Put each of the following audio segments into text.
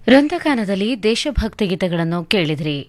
ರಂಧಗಾನದಲ್ಲಿ ದೇಶಭಕ್ತಿ ಗೀತೆಗಳನ್ನು ಕೇಳಿದ್ರಿ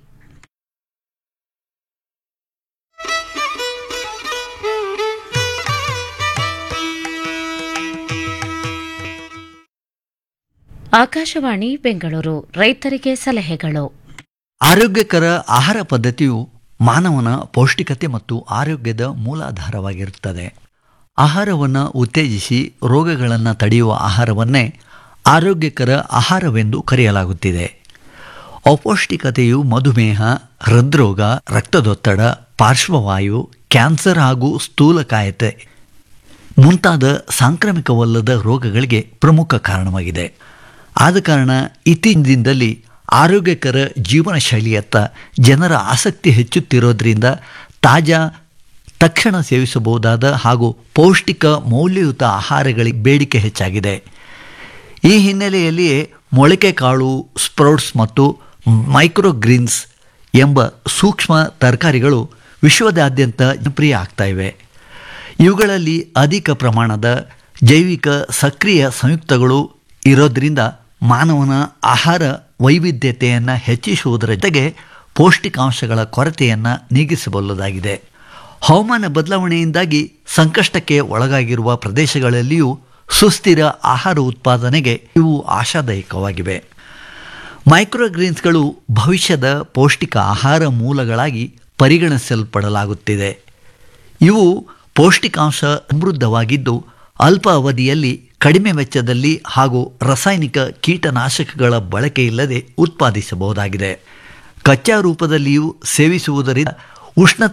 ಆಕಾಶವಾಣಿ ಬೆಂಗಳೂರು ರೈತರಿಗೆ ಸಲಹೆಗಳು ಆರೋಗ್ಯಕರ ಆಹಾರ ಪದ್ಧತಿಯು ಮಾನವನ ಪೌಷ್ಟಿಕತೆ ಮತ್ತು ಆರೋಗ್ಯದ ಮೂಲಾಧಾರವಾಗಿರುತ್ತದೆ ಆಹಾರವನ್ನು ಉತ್ತೇಜಿಸಿ ರೋಗಗಳನ್ನು ತಡೆಯುವ ಆಹಾರವನ್ನೇ ಆರೋಗ್ಯಕರ ಆಹಾರವೆಂದು ಕರೆಯಲಾಗುತ್ತಿದೆ ಅಪೌಷ್ಟಿಕತೆಯು ಮಧುಮೇಹ ಹೃದ್ರೋಗ ರಕ್ತದೊತ್ತಡ ಪಾರ್ಶ್ವವಾಯು ಕ್ಯಾನ್ಸರ್ ಹಾಗೂ ಸ್ಥೂಲಕಾಯತೆ ಮುಂತಾದ ಸಾಂಕ್ರಾಮಿಕವಲ್ಲದ ರೋಗಗಳಿಗೆ ಪ್ರಮುಖ ಕಾರಣವಾಗಿದೆ ಆದ ಕಾರಣ ಇತ್ತೀಚಿನದಲ್ಲಿ ಆರೋಗ್ಯಕರ ಜೀವನ ಶೈಲಿಯತ್ತ ಜನರ ಆಸಕ್ತಿ ಹೆಚ್ಚುತ್ತಿರೋದ್ರಿಂದ ತಾಜಾ ತಕ್ಷಣ ಸೇವಿಸಬಹುದಾದ ಹಾಗೂ ಪೌಷ್ಟಿಕ ಮೌಲ್ಯಯುತ ಆಹಾರಗಳಿಗೆ ಬೇಡಿಕೆ ಹೆಚ್ಚಾಗಿದೆ ಈ ಹಿನ್ನೆಲೆಯಲ್ಲಿಯೇ ಮೊಳಕೆ ಕಾಳು ಸ್ಪ್ರೌಟ್ಸ್ ಮತ್ತು ಮೈಕ್ರೋಗ್ರೀನ್ಸ್ ಎಂಬ ಸೂಕ್ಷ್ಮ ತರಕಾರಿಗಳು ವಿಶ್ವದಾದ್ಯಂತ ಜನಪ್ರಿಯ ಆಗ್ತಾ ಇವೆ ಇವುಗಳಲ್ಲಿ ಅಧಿಕ ಪ್ರಮಾಣದ ಜೈವಿಕ ಸಕ್ರಿಯ ಸಂಯುಕ್ತಗಳು ಇರೋದರಿಂದ ಮಾನವನ ಆಹಾರ ವೈವಿಧ್ಯತೆಯನ್ನು ಹೆಚ್ಚಿಸುವುದರ ಜೊತೆಗೆ ಪೌಷ್ಟಿಕಾಂಶಗಳ ಕೊರತೆಯನ್ನು ನೀಗಿಸಬಲ್ಲದಾಗಿದೆ ಹವಾಮಾನ ಬದಲಾವಣೆಯಿಂದಾಗಿ ಸಂಕಷ್ಟಕ್ಕೆ ಒಳಗಾಗಿರುವ ಪ್ರದೇಶಗಳಲ್ಲಿಯೂ ಸುಸ್ಥಿರ ಆಹಾರ ಉತ್ಪಾದನೆಗೆ ಇವು ಆಶಾದಾಯಕವಾಗಿವೆ ಮೈಕ್ರೋಗ್ರೀನ್ಸ್ಗಳು ಭವಿಷ್ಯದ ಪೌಷ್ಟಿಕ ಆಹಾರ ಮೂಲಗಳಾಗಿ ಪರಿಗಣಿಸಲ್ಪಡಲಾಗುತ್ತಿದೆ ಇವು ಪೌಷ್ಟಿಕಾಂಶ ಸಮೃದ್ಧವಾಗಿದ್ದು ಅಲ್ಪ ಅವಧಿಯಲ್ಲಿ ಕಡಿಮೆ ವೆಚ್ಚದಲ್ಲಿ ಹಾಗೂ ರಾಸಾಯನಿಕ ಕೀಟನಾಶಕಗಳ ಬಳಕೆಯಿಲ್ಲದೆ ಉತ್ಪಾದಿಸಬಹುದಾಗಿದೆ ಕಚ್ಚಾ ರೂಪದಲ್ಲಿಯೂ ಸೇವಿಸುವುದರಿಂದ ಉಷ್ಣ